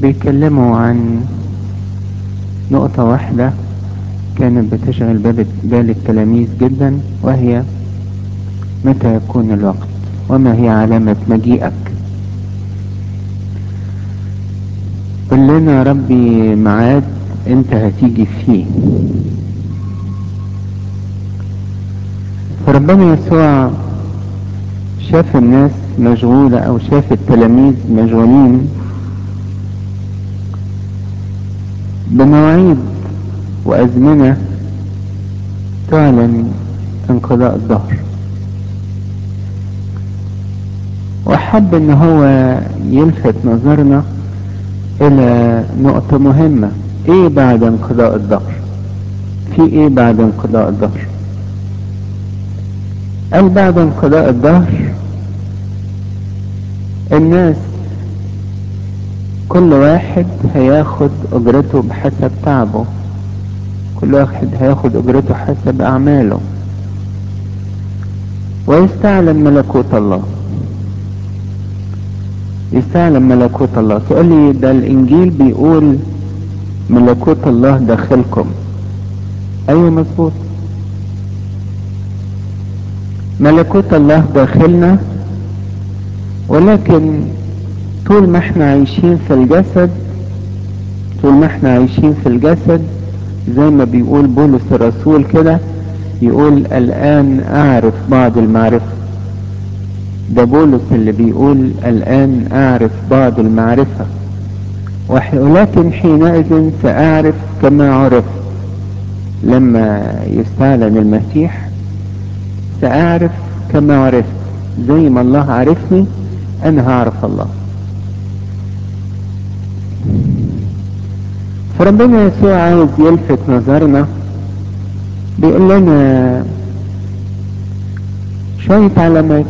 بيتكلموا عن نقطة واحدة كانت بتشغل بال التلاميذ جدا وهي متى يكون الوقت وما هي علامة مجيئك قل لنا يا ربي ميعاد انت هتيجي فيه فربنا يسوع شاف الناس مشغولة او شاف التلاميذ مشغولين بمواعيد وازمنة تعلن انقضاء الظهر وحب ان هو يلفت نظرنا الى نقطة مهمة ايه بعد انقضاء الظهر في ايه بعد انقضاء الظهر قال بعد انقضاء الظهر الناس كل واحد هياخد اجرته بحسب تعبه كل واحد هياخد اجرته حسب اعماله ويستعلن ملكوت الله يستعلم ملكوت الله تقول لي ده الانجيل بيقول ملكوت الله داخلكم ايوه مظبوط ملكوت الله داخلنا ولكن طول ما احنا عايشين في الجسد طول ما احنا عايشين في الجسد زي ما بيقول بولس الرسول كده يقول الان اعرف بعض المعرفة ده بولس اللي بيقول الان اعرف بعض المعرفة ولكن حينئذ ساعرف كما عرف لما يستعلن المسيح ساعرف كما عرفت زي ما الله عرفني انا هعرف الله فربنا يسوع عايز يلفت نظرنا بيقول لنا شوية علامات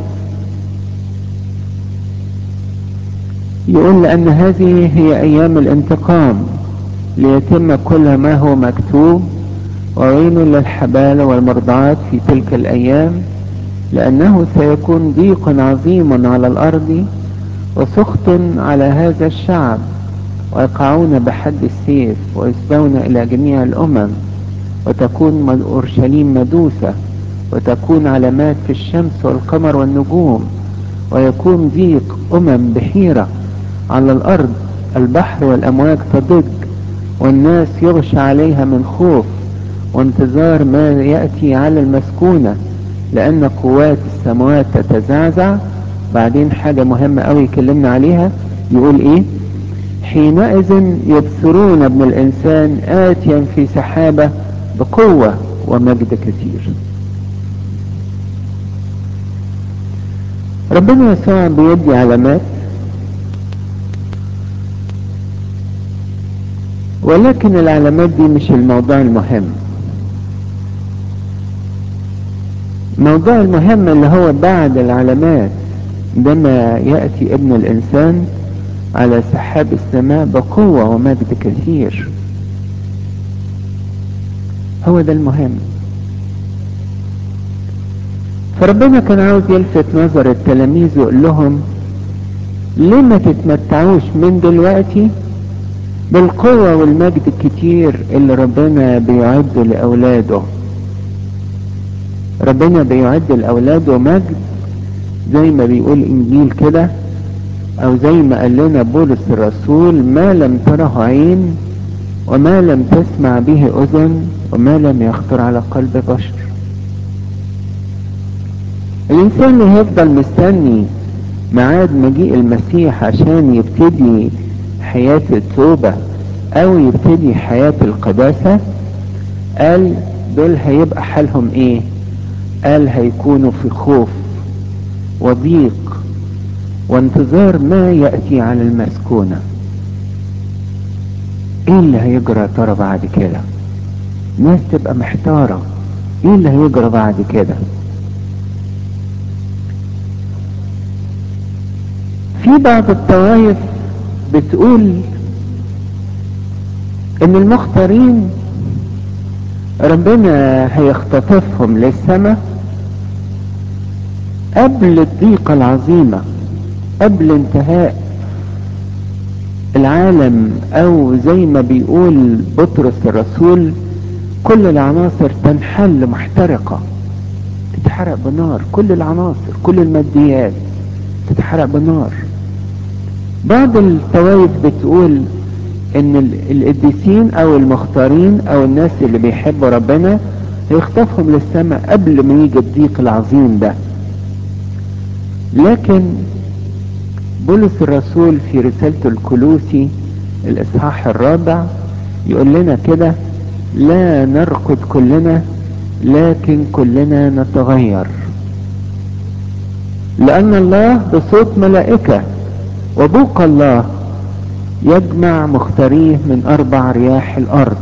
يقول لأن هذه هي أيام الانتقام ليتم كل ما هو مكتوب وويل للحبال والمرضعات في تلك الأيام لأنه سيكون ضيق عظيم على الأرض وسخط على هذا الشعب ويقعون بحد السيف ويسبون إلى جميع الأمم وتكون أورشليم مدوسة وتكون علامات في الشمس والقمر والنجوم ويكون ضيق أمم بحيرة على الأرض البحر والأمواج تضج والناس يغشى عليها من خوف وانتظار ما يأتي على المسكونة لأن قوات السماوات تتزعزع بعدين حاجة مهمة قوي يكلمنا عليها يقول ايه حينئذ يبصرون ابن الانسان آتيا في سحابة بقوة ومجد كثير ربنا يسوع بيدي علامات ولكن العلامات دي مش الموضوع المهم الموضوع المهم اللي هو بعد العلامات عندما يأتي ابن الإنسان على سحاب السماء بقوة ومجد كثير هو ده المهم فربنا كان عاوز يلفت نظر التلاميذ ويقول لهم ليه ما تتمتعوش من دلوقتي بالقوة والمجد الكتير اللي ربنا بيعده لأولاده ربنا بيعد لأولاده مجد زي ما بيقول إنجيل كده أو زي ما قال لنا بولس الرسول ما لم تره عين وما لم تسمع به أذن وما لم يخطر على قلب بشر الإنسان اللي هيفضل مستني ميعاد مجيء المسيح عشان يبتدي حياة التوبة أو يبتدي حياة القداسة قال دول هيبقى حالهم إيه؟ قال هيكونوا في خوف وضيق وانتظار ما يأتي على المسكونة ايه اللي هيجرى ترى بعد كده ناس تبقى محتارة ايه اللي هيجرى بعد كده في بعض الطوائف بتقول ان المختارين ربنا هيختطفهم للسماء قبل الضيقة العظيمة قبل انتهاء العالم او زي ما بيقول بطرس الرسول كل العناصر تنحل محترقة تتحرق بنار كل العناصر كل الماديات تتحرق بنار بعض التواريخ بتقول ان القديسين او المختارين او الناس اللي بيحبوا ربنا هيخطفهم للسماء قبل ما يجي الضيق العظيم ده لكن بولس الرسول في رسالته الكلوسي الاصحاح الرابع يقول لنا كده لا نرقد كلنا لكن كلنا نتغير لان الله بصوت ملائكة وبوق الله يجمع مختاريه من اربع رياح الارض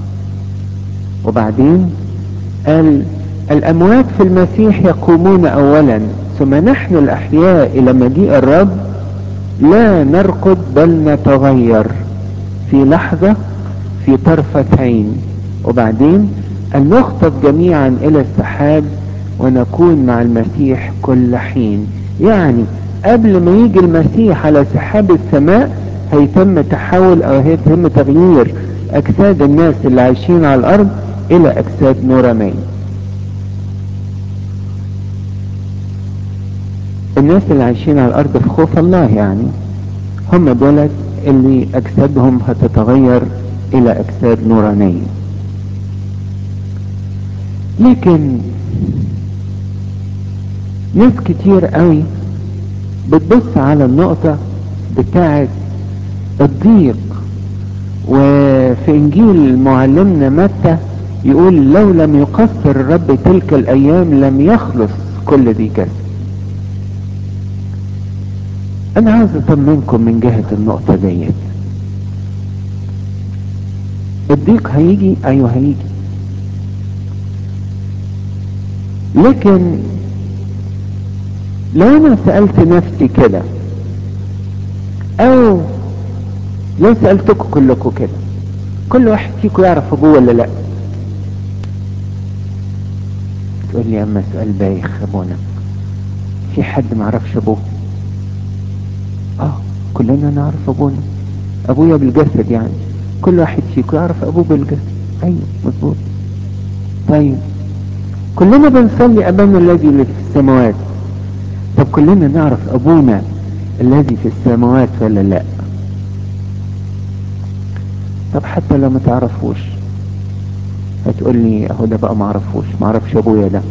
وبعدين قال الاموات في المسيح يقومون اولا ثم نحن الاحياء الى مجيء الرب لا نرقد بل نتغير في لحظة في طرفة عين وبعدين أن نخطف جميعا إلى السحاب ونكون مع المسيح كل حين يعني قبل ما يجي المسيح على سحاب السماء هيتم تحول أو هيتم تغيير أجساد الناس اللي عايشين على الأرض إلى أجساد نورانية الناس اللي عايشين على الارض في خوف الله يعني هم دولت اللي اجسادهم هتتغير الى اجساد نورانية لكن ناس كتير قوي بتبص على النقطة بتاعت الضيق وفي انجيل معلمنا متى يقول لو لم يقصر الرب تلك الايام لم يخلص كل ذي جسد انا عاوز اطمنكم من جهة النقطة ديت الضيق هيجي ايوه هيجي لكن لو انا سألت نفسي كده او لو سألتكم كلكم كده كل واحد فيكم يعرف ابوه ولا لا تقول لي اما سؤال بايخ ابونا في حد ما عرفش ابوه اه كلنا نعرف ابونا ابويا بالجسد يعني كل واحد فيكم يعرف ابوه بالجسد ايوه مظبوط طيب كلنا بنصلي ابانا الذي في السماوات طب كلنا نعرف ابونا الذي في السماوات ولا لا طب حتى لو ما تعرفوش هتقول لي اهو ده بقى ما اعرفوش ما اعرفش ابويا ده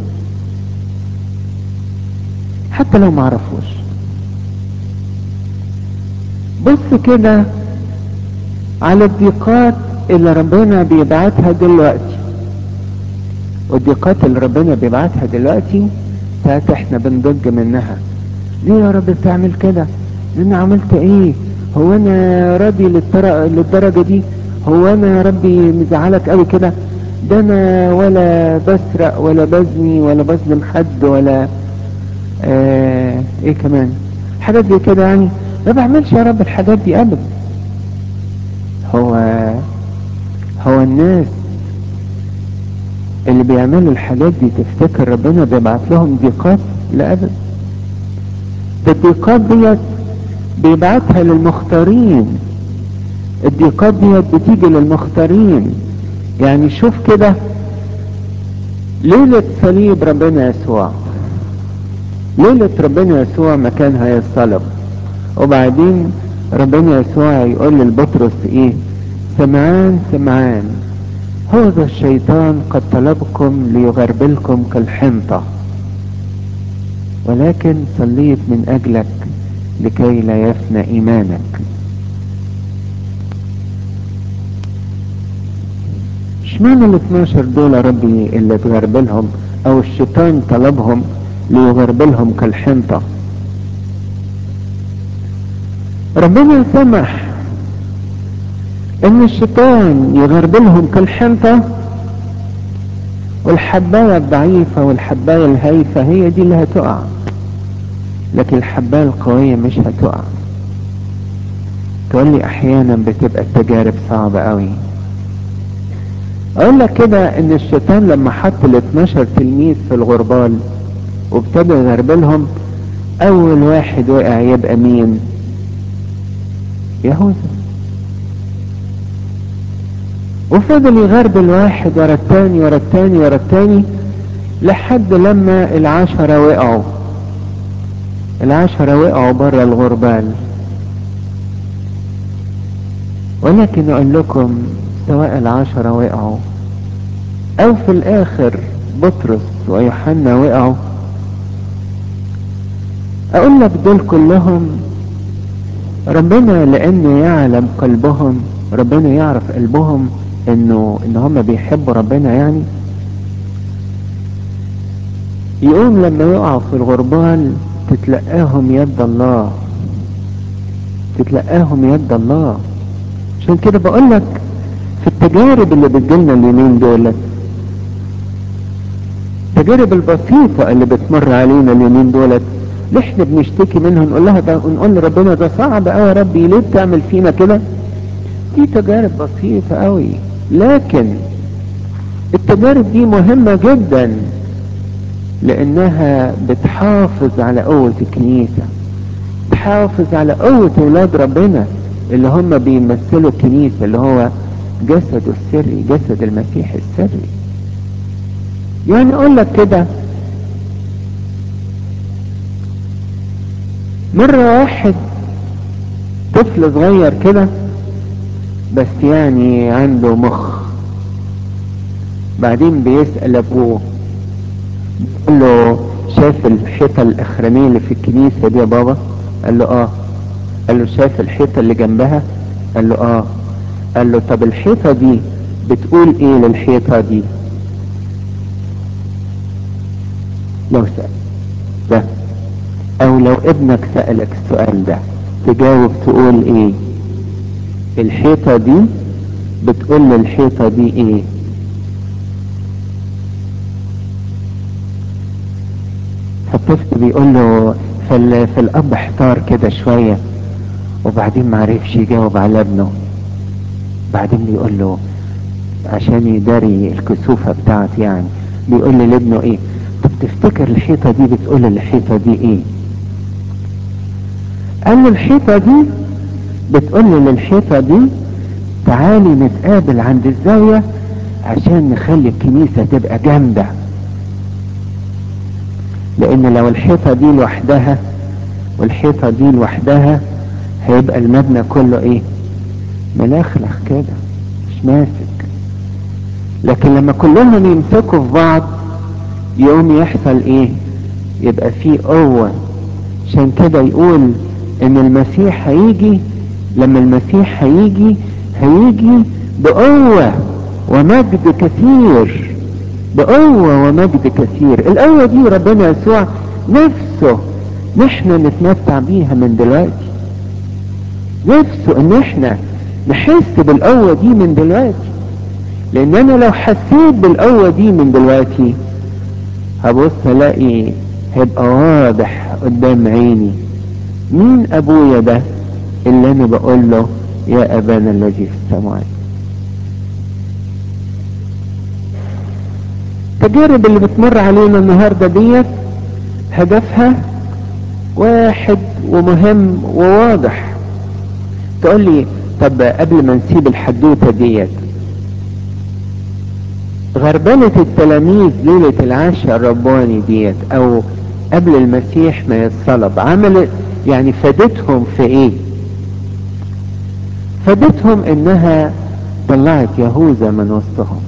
حتى لو ما اعرفوش بص كده على الضيقات اللي ربنا بيبعتها دلوقتي والضيقات اللي ربنا بيبعتها دلوقتي ساعات احنا بنضج منها ليه يا رب بتعمل كده انا عملت ايه هو انا راضي للدرجة دي هو انا يا ربي مزعلك قوي كده ده انا ولا بسرق ولا بزني ولا بظلم حد ولا آه ايه كمان حاجات زي كده يعني ما بعملش يا رب الحاجات دي ابدا هو هو الناس اللي بيعملوا الحاجات دي تفتكر ربنا بيبعت لهم ضيقات لا ابدا ده الضيقات ديت بيبعتها للمختارين الضيقات ديت بتيجي للمختارين يعني شوف كده ليلة صليب ربنا يسوع ليلة ربنا يسوع مكانها يصلب وبعدين ربنا يسوع يقول للبطرس ايه سمعان سمعان هذا الشيطان قد طلبكم ليغربلكم كالحنطة ولكن صليت من اجلك لكي لا يفنى ايمانك اشمعنى ال 12 دول ربي اللي تغربلهم او الشيطان طلبهم ليغربلهم كالحنطة ربنا سمح ان الشيطان يغربلهم كالحنطة والحباية الضعيفة والحباية الهايفة هي دي اللي هتقع لكن الحباية القوية مش هتقع تقول لي احيانا بتبقى التجارب صعبة قوي اقول لك كده ان الشيطان لما حط ال 12 تلميذ في الغربال وابتدى يغربلهم اول واحد وقع يبقى مين يهوذا وفضل يغربل واحد ورا التاني ورا التاني ورا التاني لحد لما العشرة وقعوا العشرة وقعوا برا الغربال ولكن اقول لكم سواء العشرة وقعوا او في الاخر بطرس ويوحنا وقعوا اقول لك دول كلهم ربنا لانه يعلم قلبهم ربنا يعرف قلبهم انه ان هم بيحبوا ربنا يعني يقوم لما يقعوا في الغربال تتلقاهم يد الله تتلقاهم يد الله عشان كده بقول لك في التجارب اللي بتجيلنا اليومين دولت التجارب البسيطة اللي بتمر علينا اليومين دولت اللي احنا بنشتكي منها نقول لها ده ونقول لربنا ده صعب قوي يا ربي ليه بتعمل فينا كده دي تجارب بسيطة قوي لكن التجارب دي مهمة جدا لانها بتحافظ على قوة الكنيسة بتحافظ على قوة اولاد ربنا اللي هم بيمثلوا الكنيسة اللي هو جسده السري جسد المسيح السري يعني اقول لك كده مرة واحد طفل صغير كده بس يعني عنده مخ بعدين بيسأل ابوه قال له شايف الحيطة الاخرانية اللي في الكنيسة دي يا بابا قال له اه قال له شايف الحيطة اللي جنبها قال له اه قال له طب الحيطة دي بتقول ايه للحيطة دي لو سأل ده او لو ابنك سألك السؤال ده تجاوب تقول ايه الحيطة دي بتقول للحيطة دي ايه فالطفل بيقول له فال... فالاب احتار كده شوية وبعدين معرفش يجاوب على ابنه بعدين بيقول له عشان يداري الكسوفة بتاعت يعني بيقول لي لابنه ايه طب تفتكر الحيطة دي بتقول للحيطة دي ايه قال له الحيطة دي بتقول للحيطة دي تعالي نتقابل عند الزاوية عشان نخلي الكنيسة تبقى جامدة لان لو الحيطة دي لوحدها والحيطة دي لوحدها هيبقى المبنى كله ايه ملخلخ كده مش ماسك لكن لما كلهم يمسكوا في بعض يقوم يحصل ايه يبقى في قوة عشان كده يقول ان المسيح هيجي لما المسيح هيجي هيجي بقوة ومجد كثير بقوة ومجد كثير القوة دي ربنا يسوع نفسه نحن نتمتع بيها من دلوقتي نفسه ان احنا نحس بالقوة دي من دلوقتي لان انا لو حسيت بالقوة دي من دلوقتي هبص الاقي هيبقى واضح قدام عيني مين ابويا ده اللي انا بقول له يا ابانا الذي في السماوات التجارب اللي بتمر علينا النهاردة ديت هدفها واحد ومهم وواضح تقول لي طب قبل ما نسيب الحدوتة ديت غربلة التلاميذ ليلة العشاء الرباني ديت او قبل المسيح ما يتصلب عملت يعني فادتهم في ايه فادتهم انها طلعت يهوذا من وسطهم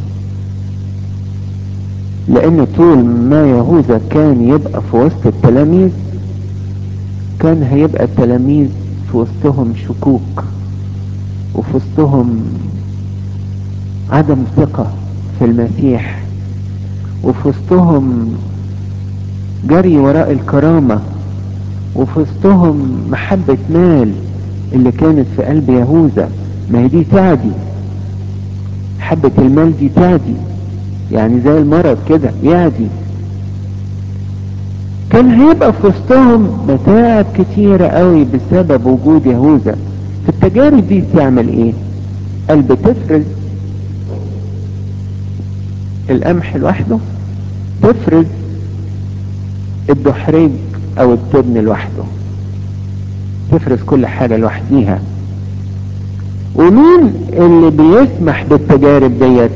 لان طول ما يهوذا كان يبقى في وسط التلاميذ كان هيبقى التلاميذ في وسطهم شكوك وفي وسطهم عدم ثقة في المسيح وفي وسطهم جري وراء الكرامة وفي وسطهم محبة مال اللي كانت في قلب يهوذا ما هي دي تعدي حبة المال دي تعدي يعني زي المرض كده يعدي كان هيبقى في وسطهم متاعب كتيرة قوي بسبب وجود يهوذا في التجارب دي تعمل ايه قال بتفرز القمح لوحده تفرز الدحريج او التبن لوحده تفرز كل حاجة لوحديها ومين اللي بيسمح بالتجارب ديت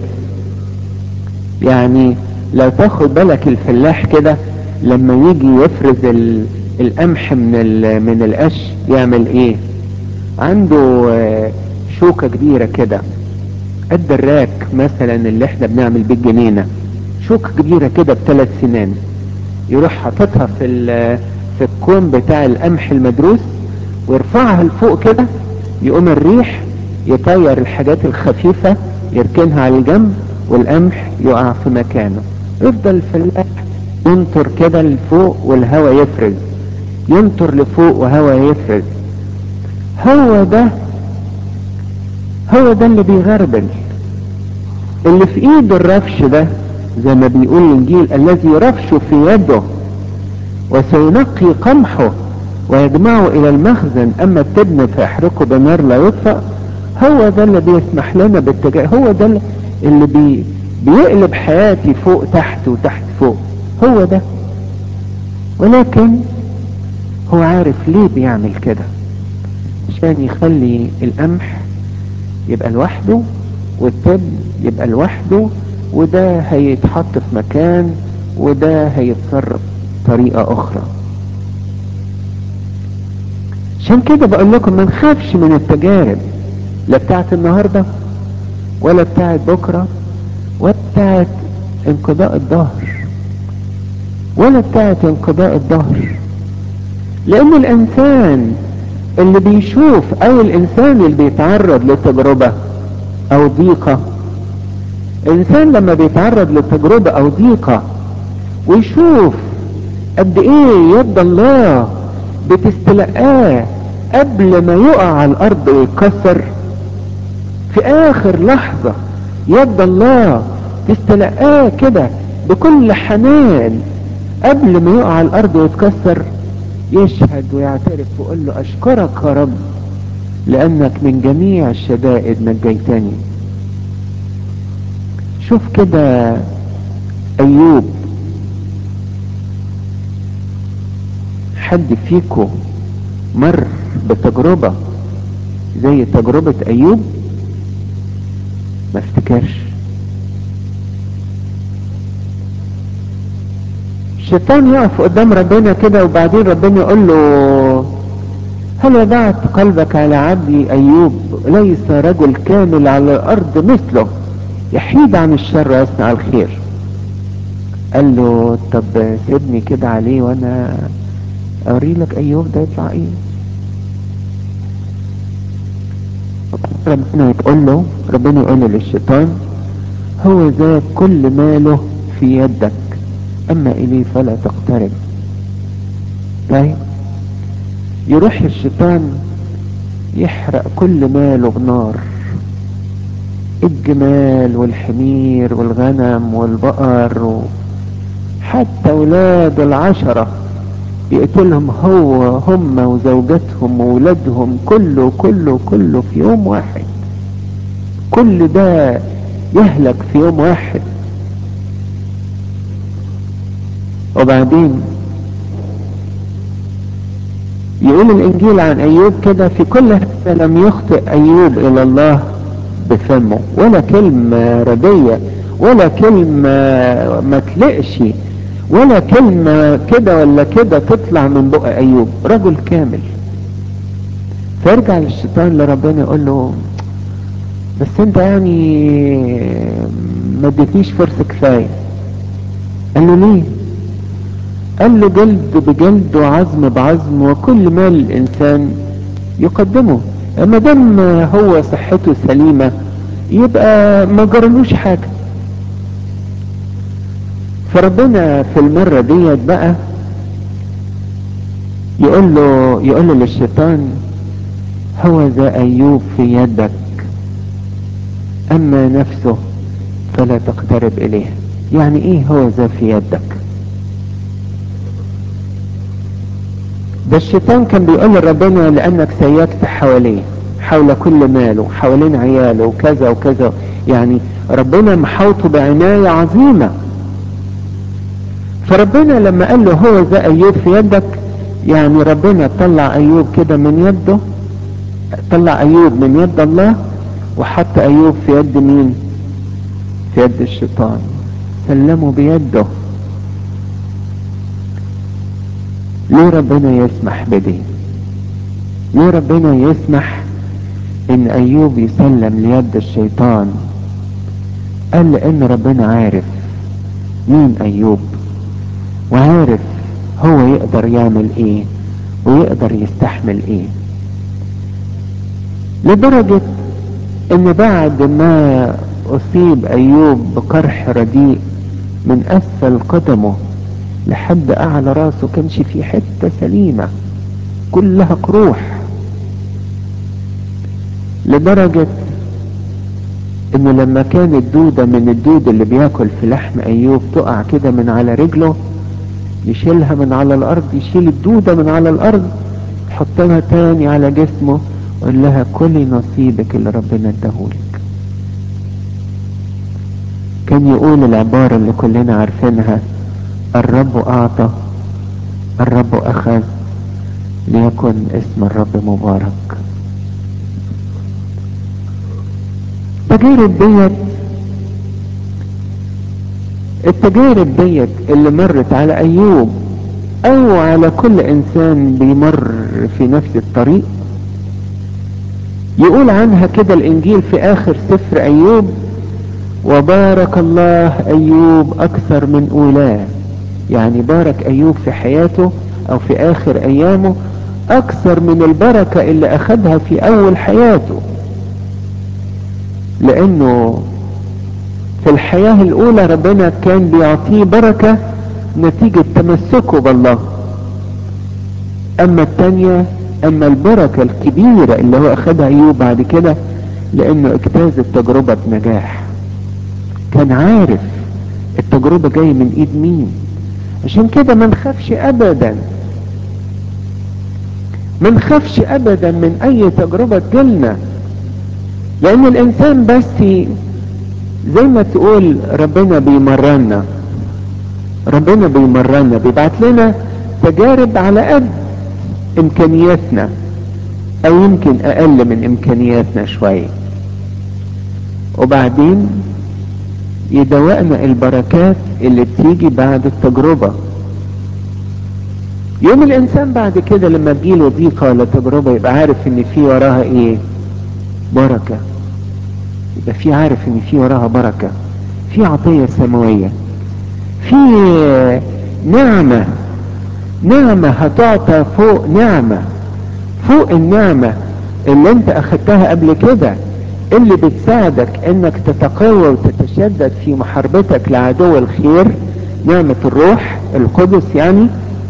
يعني لو تاخد بالك الفلاح كده لما يجي يفرز ال- القمح من ال- من القش يعمل ايه عنده آه، شوكة كبيرة كده قد الراك مثلا اللي احنا بنعمل بيه الجنينة شوكة كبيرة كده بثلاث سنان يروح حاططها في ال- في الكوم بتاع القمح المدروس ويرفعها لفوق كده يقوم الريح يطير الحاجات الخفيفة يركنها على الجنب والقمح يقع في مكانه يفضل الفلاح ينطر كده لفوق والهواء يفرز ينطر لفوق وهواء يفرز هو ده هو ده اللي بيغربل اللي في ايد الرفش ده زي ما بيقول الانجيل الذي يرفش في يده وسينقي قمحه ويجمعه الى المخزن اما التبن فيحرقه بنار لا يطفأ هو ده اللي بيسمح لنا بالتجاه هو ده اللي بي بيقلب حياتي فوق تحت وتحت فوق هو ده ولكن هو عارف ليه بيعمل كده عشان يخلي القمح يبقى لوحده والتبن يبقى لوحده وده هيتحط في مكان وده هيتصرف طريقة اخرى عشان كده بقول لكم ما نخافش من التجارب لا بتاعت النهاردة ولا بتاعت بكرة ولا بتاعت انقضاء الظهر ولا بتاعت انقضاء الظهر لان الانسان اللي بيشوف او الانسان اللي بيتعرض لتجربة او ضيقة الانسان لما بيتعرض لتجربة او ضيقة ويشوف قد ايه يد الله بتستلقاه قبل ما يقع على الارض ويتكسر في اخر لحظة يد الله تستلقاه كده بكل حنان قبل ما يقع على الارض ويتكسر يشهد ويعترف ويقول له اشكرك يا رب لانك من جميع الشدائد نجيتني شوف كده ايوب حد فيكو مر بتجربة زي تجربة ايوب ما افتكرش الشيطان يقف قدام ربنا كده وبعدين ربنا يقول له هل وضعت قلبك على عبدي ايوب ليس رجل كامل على الارض مثله يحيد عن الشر ويصنع الخير قال له طب سيبني كده عليه وانا اوري لك ايوب ده يطلع ايه ربنا يقول له ربنا يقول له للشيطان هو ذا كل ماله في يدك اما اليه فلا تقترب طيب يروح الشيطان يحرق كل ماله بنار الجمال والحمير والغنم والبقر و... حتى اولاد العشرة يقتلهم هو هم وزوجتهم وولادهم كله كله كله في يوم واحد كل ده يهلك في يوم واحد وبعدين يقول الانجيل عن ايوب كده في كل هذا لم يخطئ ايوب الى الله بفمه ولا كلمة ردية ولا كلمة ما تلقش ولا كلمة كده ولا كده تطلع من بق ايوب رجل كامل فيرجع للشيطان لربنا يقول له بس انت يعني ما اديتنيش فرصة كفاية قال له ليه قال له جلد بجلد وعظم بعظم وكل ما الانسان يقدمه ما دام هو صحته سليمة يبقى ما جرلوش حاجة فربنا في المرة ديت بقى يقول له يقول له للشيطان هو ذا ايوب في يدك اما نفسه فلا تقترب اليه يعني ايه هو ذا في يدك ده الشيطان كان بيقول لربنا لانك سيكت حواليه حول كل ماله حوالين عياله وكذا وكذا يعني ربنا محوطه بعناية عظيمة فربنا لما قال له هو ذا ايوب في يدك يعني ربنا طلع ايوب كده من يده طلع ايوب من يد الله وحط ايوب في يد مين في يد الشيطان سلمه بيده ليه ربنا يسمح بدي ليه ربنا يسمح ان ايوب يسلم ليد الشيطان قال لان ربنا عارف مين ايوب وعارف هو يقدر يعمل ايه ويقدر يستحمل ايه لدرجة ان بعد ما اصيب ايوب بقرح رديء من اسفل قدمه لحد اعلى راسه كانش في حتة سليمة كلها قروح لدرجة ان لما كانت دودة من الدود اللي بياكل في لحم ايوب تقع كده من على رجله يشيلها من على الارض يشيل الدودة من على الارض يحطها تاني على جسمه ويقول لها كلي نصيبك اللي ربنا اداهولك كان يقول العبارة اللي كلنا عارفينها الرب اعطى الرب اخذ ليكن اسم الرب مبارك التجارب ديت التجارب ديت اللي مرت على ايوب او على كل انسان بيمر في نفس الطريق يقول عنها كده الانجيل في اخر سفر ايوب وبارك الله ايوب اكثر من اولاه يعني بارك ايوب في حياته او في اخر ايامه اكثر من البركة اللي اخدها في اول حياته لانه في الحياة الاولى ربنا كان بيعطيه بركة نتيجة تمسكه بالله اما التانية اما البركة الكبيرة اللي هو اخدها ايوب بعد كده لانه اجتاز التجربة بنجاح كان عارف التجربة جاية من ايد مين عشان كده ما نخافش ابدا ما نخافش ابدا من اي تجربة تجيلنا لان الانسان بس زي ما تقول ربنا بيمرنا ربنا بيمرنا بيبعت لنا تجارب على قد امكانياتنا او يمكن اقل من امكانياتنا شوية وبعدين يدوقنا البركات اللي بتيجي بعد التجربة يوم الانسان بعد كده لما تجيله ضيقة ولا تجربة يبقى عارف ان في وراها ايه بركة يبقى في عارف ان في وراها بركة في عطية سماوية في نعمة نعمة هتعطى فوق نعمة فوق النعمة اللي انت اخدتها قبل كده اللي بتساعدك انك تتقوى وتتشدد في محاربتك لعدو الخير نعمة الروح القدس يعني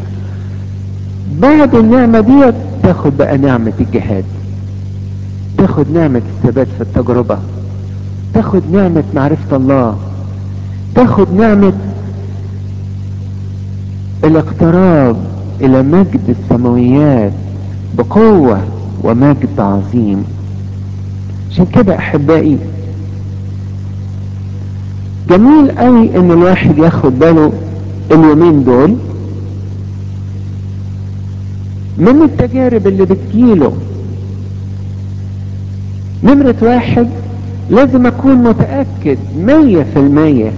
بعد النعمة دي تاخد بقى نعمة الجهاد تاخد نعمة الثبات في التجربة تاخد نعمة معرفة الله تاخد نعمة الاقتراب الى مجد السماويات بقوة ومجد عظيم عشان كده احبائي جميل قوي ان الواحد ياخد باله اليومين دول من التجارب اللي بتجيله نمرة واحد لازم اكون متأكد مية في المية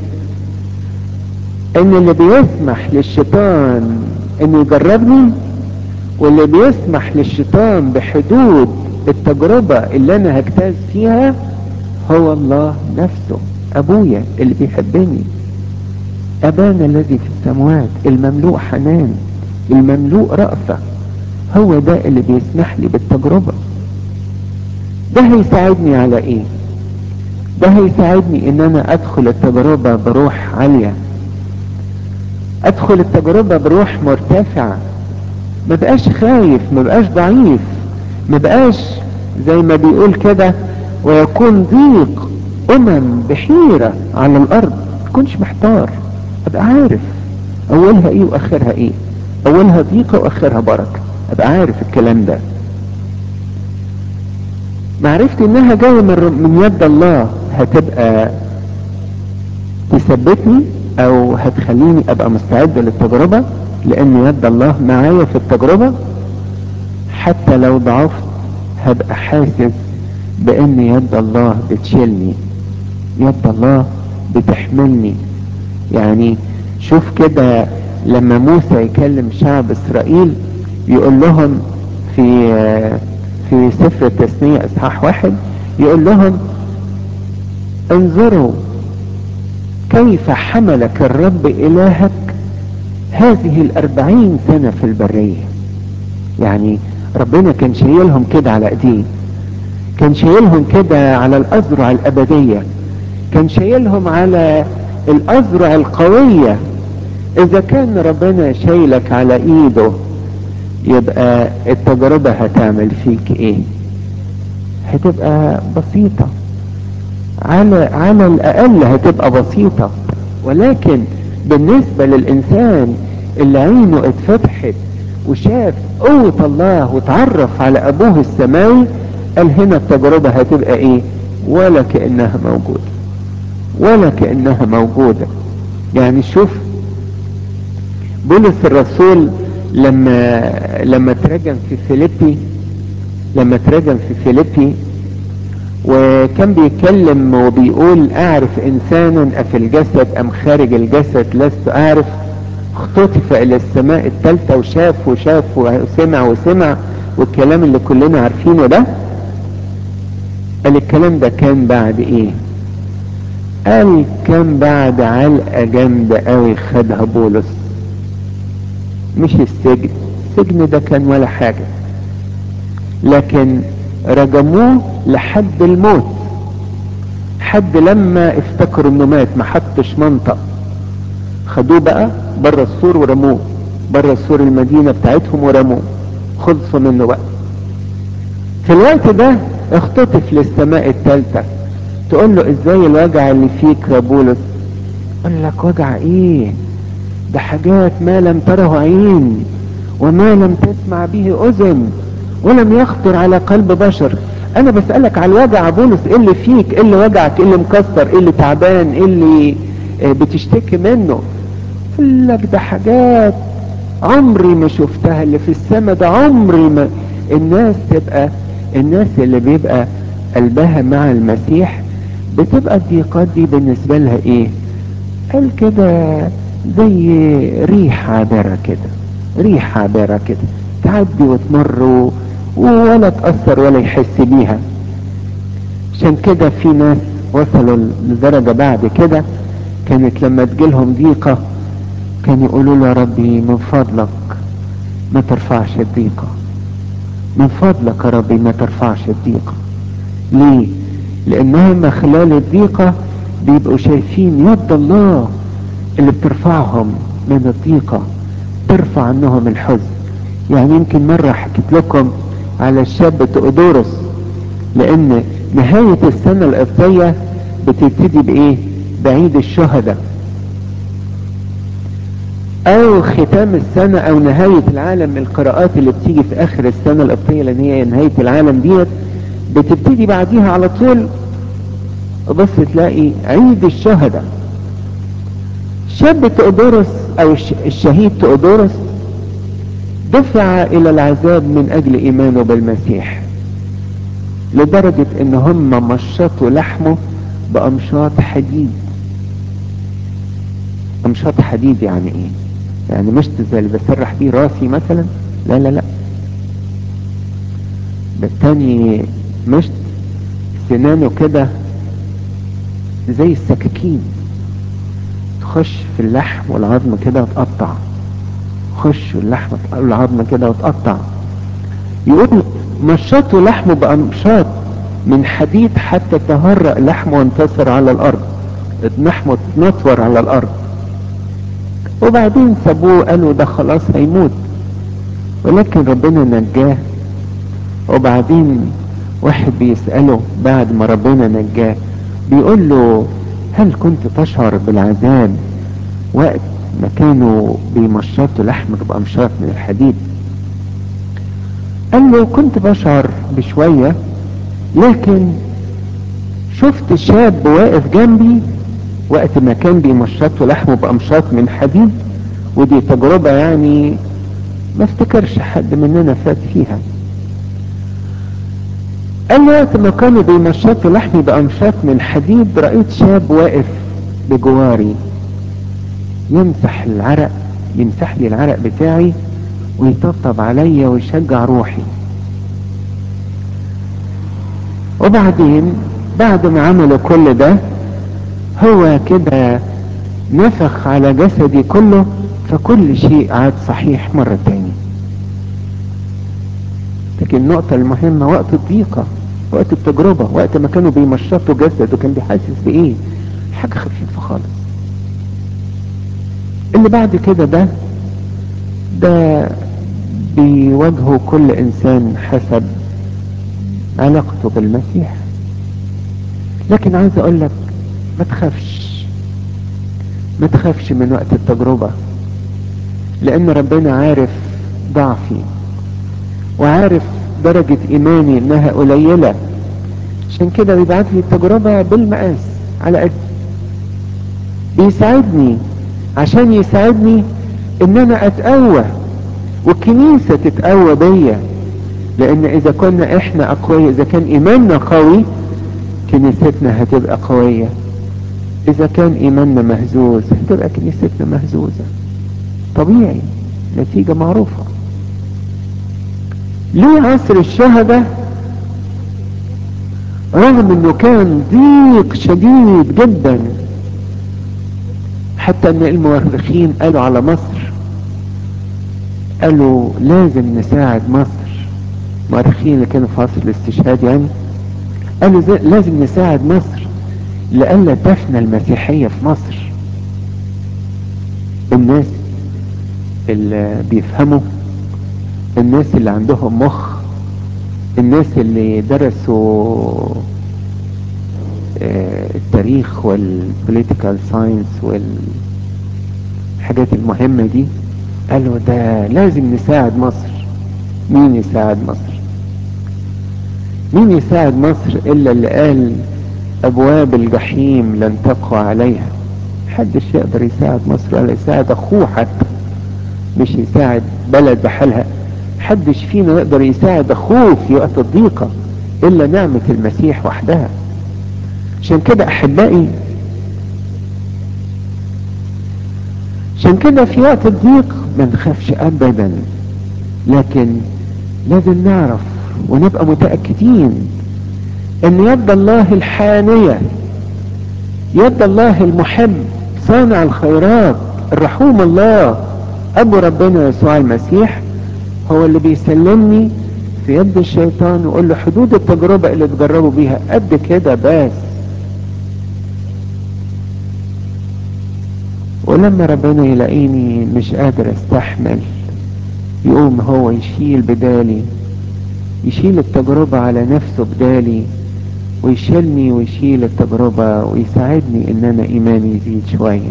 ان اللي بيسمح للشيطان انه يجربني واللي بيسمح للشيطان بحدود التجربة اللي انا هجتاز فيها هو الله نفسه ابويا اللي بيحبني ابانا الذي في السماوات المملوء حنان المملوء رأفة هو ده اللي بيسمح لي بالتجربة ده هيساعدني على ايه ده هيساعدني ان انا ادخل التجربة بروح عالية ادخل التجربة بروح مرتفعة ما بقاش خايف ما بقاش ضعيف ما بقاش زي ما بيقول كده ويكون ضيق امم بحيرة على الارض ما تكونش محتار ابقى عارف اولها ايه واخرها ايه اولها ضيقة واخرها بركة ابقى عارف الكلام ده معرفتي انها جاية من, من يد الله هتبقى تثبتني او هتخليني ابقى مستعد للتجربة لان يد الله معايا في التجربة حتى لو ضعفت هبقى حاسس بان يد الله بتشيلني يد الله بتحملني يعني شوف كده لما موسى يكلم شعب اسرائيل يقول لهم في في سفر التثنية اصحاح واحد يقول لهم انظروا كيف حملك الرب الهك هذه الاربعين سنة في البرية يعني ربنا كان شايلهم كده على ايديه كان شايلهم كده على الاذرع الابدية كان شايلهم على الاذرع القوية اذا كان ربنا شايلك على ايده يبقى التجربة هتعمل فيك ايه هتبقى بسيطة على على الاقل هتبقى بسيطة ولكن بالنسبة للانسان اللي عينه اتفتحت وشاف قوة الله وتعرف على ابوه السماوي قال هنا التجربة هتبقى ايه ولا كأنها موجودة ولا كأنها موجودة يعني شوف بولس الرسول لما لما ترجم في فيليبي لما ترجم في فيليبي وكان بيتكلم وبيقول اعرف انسانا افي الجسد ام خارج الجسد لست اعرف اختطف الى السماء الثالثة وشاف وشاف وسمع وسمع والكلام اللي كلنا عارفينه ده قال الكلام ده كان بعد ايه قال كان بعد علقة جامدة قوي خدها بولس مش السجن السجن ده كان ولا حاجة لكن رجموه لحد الموت حد لما افتكروا انه مات ما حطش منطق خدوه بقى بره السور ورموه بره السور المدينة بتاعتهم ورموه خلصوا منه بقى في الوقت ده اختطف للسماء الثالثة تقول له ازاي الوجع اللي فيك يا بولس يقول لك وجع ايه ده حاجات ما لم تره عين وما لم تسمع به اذن ولم يخطر على قلب بشر انا بسألك على الوجع بولس ايه اللي فيك ايه اللي وجعك ايه اللي مكسر ايه اللي تعبان ايه اللي بتشتكي منه يقول لك ده حاجات عمري ما شفتها اللي في السماء ده عمري ما الناس تبقى الناس اللي بيبقى قلبها مع المسيح بتبقى الضيقات دي بالنسبة لها ايه قال كده زي ريح عابرة كده ريح عابرة كده تعدي وتمر ولا تأثر ولا يحس بيها عشان كده في ناس وصلوا لدرجة بعد كده كانت لما تجيلهم ضيقة كان يقولوا له يا ربي من فضلك ما ترفعش الضيقة من فضلك يا ربي ما ترفعش الضيقة ليه لانهم خلال الضيقة بيبقوا شايفين يد الله اللي بترفعهم من الضيقة ترفع عنهم الحزن يعني يمكن مرة حكيت لكم على الشاب تؤدورس لان نهاية السنة القبطية بتبتدي بايه بعيد الشهداء او ختام السنة او نهاية العالم القراءات اللي بتيجي في اخر السنة القبطية لان هي نهاية العالم ديت بتبتدي بعديها على طول بس تلاقي عيد الشهداء شاب تؤدورس او الشهيد تؤدورس دفع الى العذاب من اجل ايمانه بالمسيح لدرجة ان هم مشطوا لحمه بامشاط حديد امشاط حديد يعني ايه يعني مشط زي اللي بسرح بيه راسي مثلا لا لا لا ده التاني مشط سنانه كده زي السكاكين تخش في اللحم والعظم كده وتقطع خش اللحم والعظم كده وتقطع يقول مشطوا لحمه بأمشاط من حديد حتى تهرأ لحمه وانتصر على الأرض لحمه اتنطور على الأرض وبعدين سابوه قالوا ده خلاص هيموت ولكن ربنا نجاه وبعدين واحد بيسأله بعد ما ربنا نجاه بيقول له هل كنت تشعر بالعذاب وقت ما كانوا بيمشطوا لحمك بأمشاط من الحديد قال له كنت بشعر بشوية لكن شفت شاب واقف جنبي وقت ما كان بيمشطوا لحمه بأمشاط من حديد ودي تجربة يعني ما افتكرش حد مننا فات فيها قال لي وقت ما كانوا بيمشطوا لحمي بأمشاط من حديد رأيت شاب واقف بجواري يمسح العرق يمسح لي العرق بتاعي ويطبطب عليا ويشجع روحي وبعدين بعد ما عملوا كل ده هو كده نفخ على جسدي كله فكل شيء عاد صحيح مرة تاني لكن النقطة المهمة وقت الضيقة وقت التجربة وقت ما كانوا بيمشطوا جسد وكان بيحسس بإيه حاجة خفيفة خالص اللي بعد كده ده ده بيواجهه كل إنسان حسب علاقته بالمسيح لكن عايز أقول لك ما تخافش ما تخافش من وقت التجربة لأن ربنا عارف ضعفي وعارف درجة إيماني إنها قليلة عشان كده بيبعت لي التجربة بالمقاس على قد بيساعدني عشان يساعدني إن أنا أتقوى والكنيسة تتقوى بيا لأن إذا كنا إحنا أقوياء إذا كان إيماننا قوي كنيستنا هتبقى قوية إذا كان إيماننا مهزوز هتبقى كنيستنا مهزوزة طبيعي نتيجة معروفة ليه عصر الشهداء رغم انه كان ضيق شديد جدا حتى ان المؤرخين قالوا على مصر قالوا لازم نساعد مصر المؤرخين اللي كانوا في عصر الاستشهاد يعني قالوا لازم نساعد مصر لئلا تفنى المسيحية في مصر الناس اللي بيفهموا الناس اللي عندهم مخ الناس اللي درسوا التاريخ والبوليتيكال ساينس والحاجات المهمة دي قالوا ده لازم نساعد مصر مين يساعد مصر مين يساعد مصر الا اللي قال ابواب الجحيم لن تقوى عليها محدش يقدر يساعد مصر ولا يساعد اخوه حتى مش يساعد بلد بحالها محدش فينا يقدر يساعد اخوه في وقت الضيقة الا نعمة المسيح وحدها عشان كده احبائي عشان كده في وقت الضيق ما نخافش ابدا لكن لازم نعرف ونبقى متأكدين ان يد الله الحانية يد الله المحب صانع الخيرات الرحوم الله ابو ربنا يسوع المسيح هو اللي بيسلمني في يد الشيطان ويقول له حدود التجربة اللي تجربوا بيها قد كده بس ولما ربنا يلاقيني مش قادر استحمل يقوم هو يشيل بدالي يشيل التجربة على نفسه بدالي ويشيلني ويشيل التجربة ويساعدني ان انا ايماني يزيد شوية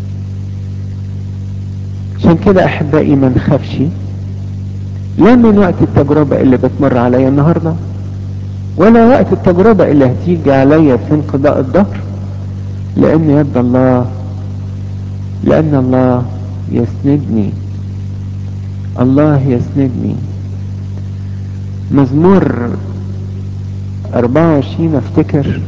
عشان كده احبائي ما نخافش لا من وقت التجربة اللي بتمر عليا النهاردة ولا وقت التجربة اللي هتيجي عليا في انقضاء الظهر لان يد الله لان الله يسندني الله يسندني مزمور 24 افتكر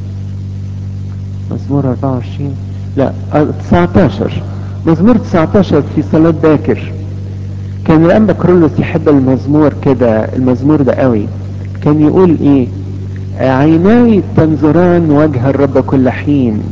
مزمور 24 لا 19 مزمور 19 في صلاة باكر كان الانبا كرولوس يحب المزمور كده المزمور ده قوي كان يقول ايه عيناي تنظران وجه الرب كل حين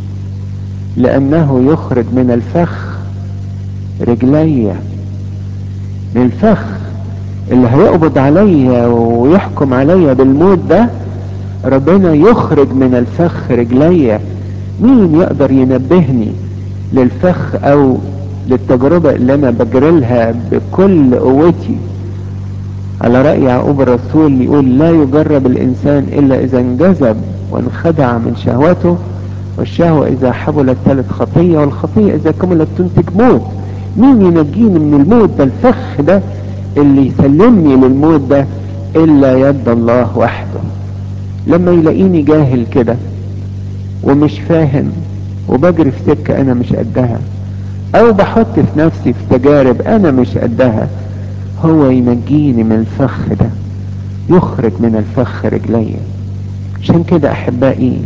لانه يخرج من الفخ رجلي من الفخ اللي هيقبض عليا ويحكم عليا بالموت ده ربنا يخرج من الفخ رجلي مين يقدر ينبهني للفخ او للتجربة اللي انا بجرلها بكل قوتي على رأي يعقوب الرسول يقول لا يجرب الانسان الا اذا انجذب وانخدع من شهوته والشهوة اذا حبلت ثالث خطية والخطية اذا كملت تنتج موت مين ينجيني من الموت ده الفخ ده اللي يسلمني للموت ده الا يد الله وحده لما يلاقيني جاهل كده ومش فاهم وبجري في سكة انا مش قدها او بحط في نفسي في تجارب انا مش قدها هو ينجيني من الفخ ده يخرج من الفخ رجلي عشان كده احبائي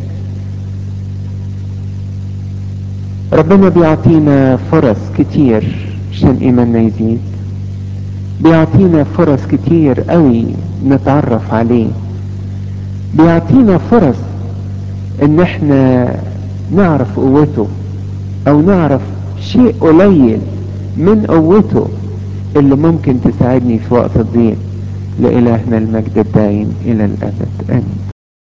ربنا بيعطينا فرص كتير عشان ايماننا يزيد بيعطينا فرص كتير قوي نتعرف عليه بيعطينا فرص ان احنا نعرف قوته او نعرف شيء قليل من قوته اللي ممكن تساعدني في وقت الضيق لإلهنا المجد الدائم إلى الأبد آمين